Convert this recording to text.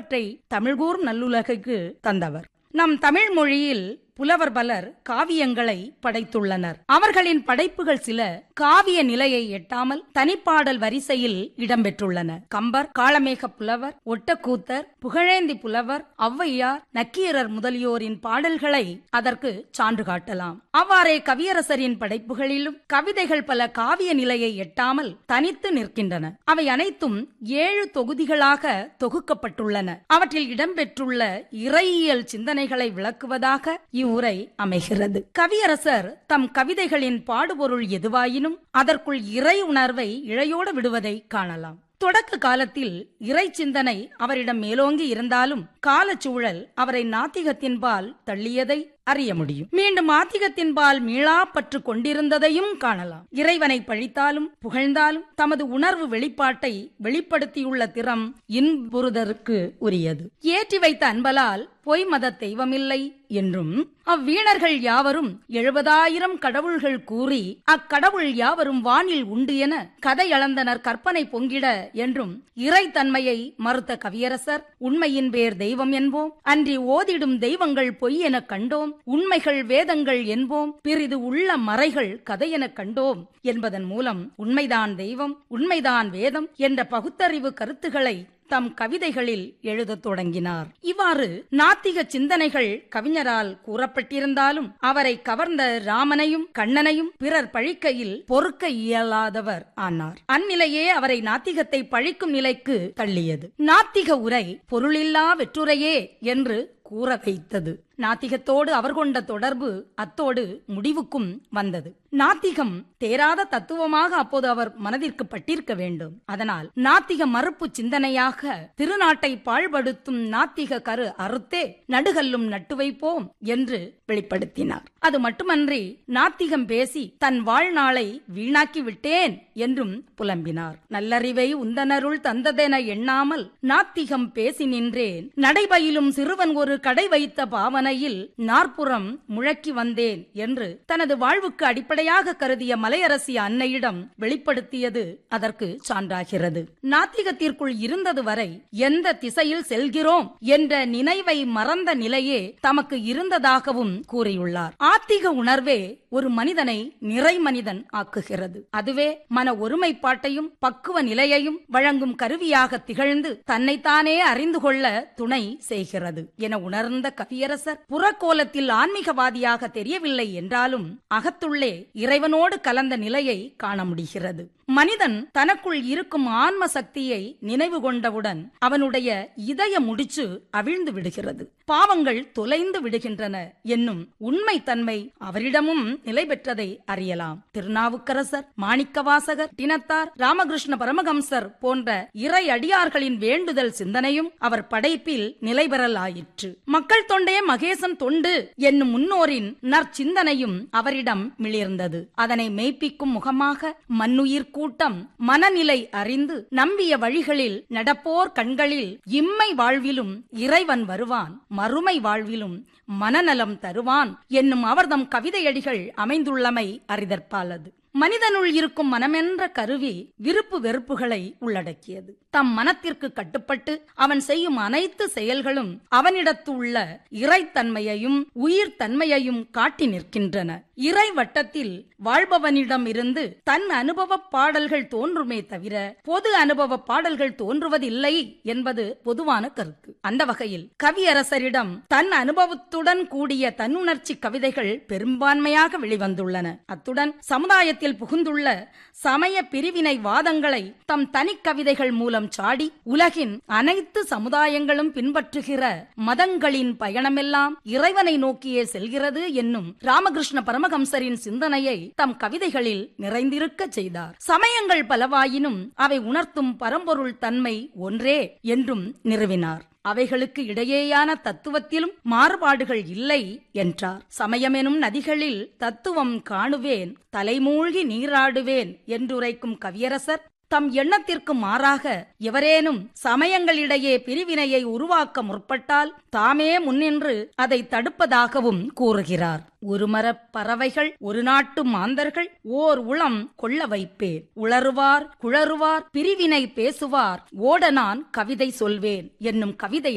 பலவற்றை தமிழ்கூர் நல்லுலகுக்கு தந்தவர் நம் தமிழ் மொழியில் புலவர் பலர் காவியங்களை படைத்துள்ளனர் அவர்களின் படைப்புகள் சில காவிய நிலையை எட்டாமல் தனிப்பாடல் வரிசையில் இடம்பெற்றுள்ளன கம்பர் காளமேக புலவர் ஒட்டக்கூத்தர் புகழேந்தி புலவர் ஔவையார் நக்கீரர் முதலியோரின் பாடல்களை அதற்கு சான்று காட்டலாம் அவ்வாறே கவியரசரின் படைப்புகளிலும் கவிதைகள் பல காவிய நிலையை எட்டாமல் தனித்து நிற்கின்றன அவை அனைத்தும் ஏழு தொகுதிகளாக தொகுக்கப்பட்டுள்ளன அவற்றில் இடம்பெற்றுள்ள இறையியல் சிந்தனைகளை விளக்குவதாக இவ்வுரை அமைகிறது கவியரசர் தம் கவிதைகளின் பாடுபொருள் எதுவாயினும் அதற்குள் இறை உணர்வை இழையோடு விடுவதை காணலாம் தொடக்க காலத்தில் இறை சிந்தனை அவரிடம் மேலோங்கி இருந்தாலும் காலச்சூழல் அவரை நாத்திகத்தின்பால் தள்ளியதை அறிய முடியும் மீண்டும் ஆத்திகத்தின்பால் மீளா பற்று கொண்டிருந்ததையும் காணலாம் இறைவனை பழித்தாலும் புகழ்ந்தாலும் தமது உணர்வு வெளிப்பாட்டை வெளிப்படுத்தியுள்ள திறம் இன்புறுதற்கு உரியது ஏற்றி வைத்த அன்பலால் பொய் மத தெய்வமில்லை என்றும் அவ்வீணர்கள் யாவரும் எழுபதாயிரம் கடவுள்கள் கூறி அக்கடவுள் யாவரும் வானில் உண்டு என கதை அளந்தனர் கற்பனை பொங்கிட என்றும் இறை தன்மையை மறுத்த கவியரசர் உண்மையின் பேர் தெய்வம் என்போம் அன்றி ஓதிடும் தெய்வங்கள் பொய் எனக் கண்டோம் உண்மைகள் வேதங்கள் என்போம் பிறிது உள்ள மறைகள் கதையெனக் கண்டோம் என்பதன் மூலம் உண்மைதான் தெய்வம் உண்மைதான் வேதம் என்ற பகுத்தறிவு கருத்துக்களை தம் கவிதைகளில் எழுதத் தொடங்கினார் இவ்வாறு நாத்திக சிந்தனைகள் கவிஞரால் கூறப்பட்டிருந்தாலும் அவரை கவர்ந்த ராமனையும் கண்ணனையும் பிறர் பழிக்கையில் பொறுக்க இயலாதவர் ஆனார் அந்நிலையே அவரை நாத்திகத்தை பழிக்கும் நிலைக்கு தள்ளியது நாத்திக உரை பொருளில்லா வெற்றுரையே என்று கூற வைத்தது நாத்திகத்தோடு அவர் கொண்ட தொடர்பு அத்தோடு முடிவுக்கும் வந்தது நாத்திகம் தேராத தத்துவமாக அப்போது அவர் மனதிற்கு பட்டிருக்க வேண்டும் அதனால் நாத்திக மறுப்பு சிந்தனையாக திருநாட்டை பாழ்படுத்தும் நாத்திக கரு அறுத்தே நடுகல்லும் நட்டு வைப்போம் என்று வெளிப்படுத்தினார் அது மட்டுமன்றி நாத்திகம் பேசி தன் வாழ்நாளை வீணாக்கி விட்டேன் என்றும் புலம்பினார் நல்லறிவை உந்தனருள் தந்ததென எண்ணாமல் நாத்திகம் பேசி நின்றேன் நடைபயிலும் சிறுவன் ஒரு கடை வைத்த பாவனையில் நாற்புறம் முழக்கி வந்தேன் என்று தனது வாழ்வுக்கு அடிப்படையாக கருதிய மலையரசி அன்னையிடம் வெளிப்படுத்தியது அதற்கு சான்றாகிறது நாத்திகத்திற்குள் இருந்தது வரை எந்த திசையில் செல்கிறோம் என்ற நினைவை மறந்த நிலையே தமக்கு இருந்ததாகவும் கூறியுள்ளார் ஆத்திக உணர்வே ஒரு மனிதனை நிறை மனிதன் ஆக்குகிறது அதுவே மன ஒருமைப்பாட்டையும் பக்குவ நிலையையும் வழங்கும் கருவியாக திகழ்ந்து தன்னைத்தானே அறிந்து கொள்ள துணை செய்கிறது என உணர்ந்த கவியரசர் புறக்கோலத்தில் ஆன்மீகவாதியாக தெரியவில்லை என்றாலும் அகத்துள்ளே இறைவனோடு கலந்த நிலையை காண முடிகிறது மனிதன் தனக்குள் இருக்கும் ஆன்ம சக்தியை நினைவு கொண்டவுடன் அவனுடைய இதய முடிச்சு அவிழ்ந்து விடுகிறது பாவங்கள் தொலைந்து விடுகின்றன என்னும் உண்மை தன்மை அவரிடமும் நிலை பெற்றதை அறியலாம் திருநாவுக்கரசர் மாணிக்கவாசகர் டினத்தார் ராமகிருஷ்ண பரமஹம்சர் போன்ற இறை அடியார்களின் வேண்டுதல் சிந்தனையும் அவர் படைப்பில் நிலை பெறலாயிற்று மக்கள் தொண்டே மகேசன் தொண்டு என்னும் முன்னோரின் நற்சிந்தனையும் அவரிடம் மிளிர்ந்தது அதனை மெய்ப்பிக்கும் முகமாக மண்ணுயிர் கூட்டம் மனநிலை அறிந்து நம்பிய வழிகளில் நடப்போர் கண்களில் இம்மை வாழ்விலும் இறைவன் வருவான் மறுமை வாழ்விலும் மனநலம் தருவான் என்னும் அவர்தம் கவிதையடிகள் அமைந்துள்ளமை அறிதற்பாலது மனிதனுள் இருக்கும் மனமென்ற கருவி விருப்பு வெறுப்புகளை உள்ளடக்கியது தம் மனத்திற்கு கட்டுப்பட்டு அவன் செய்யும் அனைத்து செயல்களும் அவனிடத்துள்ள இறைத்தன்மையையும் உயிர் தன்மையையும் காட்டி நிற்கின்றன இறை வட்டத்தில் வாழ்பவனிடம் இருந்து தன் அனுபவ பாடல்கள் தோன்றுமே தவிர பொது அனுபவ பாடல்கள் தோன்றுவதில்லை என்பது பொதுவான கருத்து அந்த வகையில் கவியரசரிடம் தன் அனுபவத்துடன் கூடிய தன்னுணர்ச்சி கவிதைகள் பெரும்பான்மையாக வெளிவந்துள்ளன அத்துடன் சமுதாயத்தில் புகுந்துள்ள சமய பிரிவினை வாதங்களை தம் தனி கவிதைகள் மூலம் சாடி உலகின் அனைத்து சமுதாயங்களும் பின்பற்றுகிற மதங்களின் பயணமெல்லாம் இறைவனை நோக்கியே செல்கிறது என்னும் ராமகிருஷ்ண பரமஹம்சரின் சிந்தனையை தம் கவிதைகளில் நிறைந்திருக்க செய்தார் சமயங்கள் பலவாயினும் அவை உணர்த்தும் பரம்பொருள் தன்மை ஒன்றே என்றும் நிறுவினார் அவைகளுக்கு இடையேயான தத்துவத்திலும் மாறுபாடுகள் இல்லை என்றார் சமயமெனும் நதிகளில் தத்துவம் காணுவேன் தலைமூழ்கி நீராடுவேன் என்றுரைக்கும் கவியரசர் தம் எண்ணத்திற்கு மாறாக எவரேனும் சமயங்களிடையே பிரிவினையை உருவாக்க முற்பட்டால் தாமே முன்னின்று அதை தடுப்பதாகவும் கூறுகிறார் ஒருமரப் பறவைகள் ஒரு நாட்டு மாந்தர்கள் ஓர் உளம் கொள்ள வைப்பேன் உளறுவார் குழறுவார் பிரிவினை பேசுவார் ஓட நான் கவிதை சொல்வேன் என்னும் கவிதை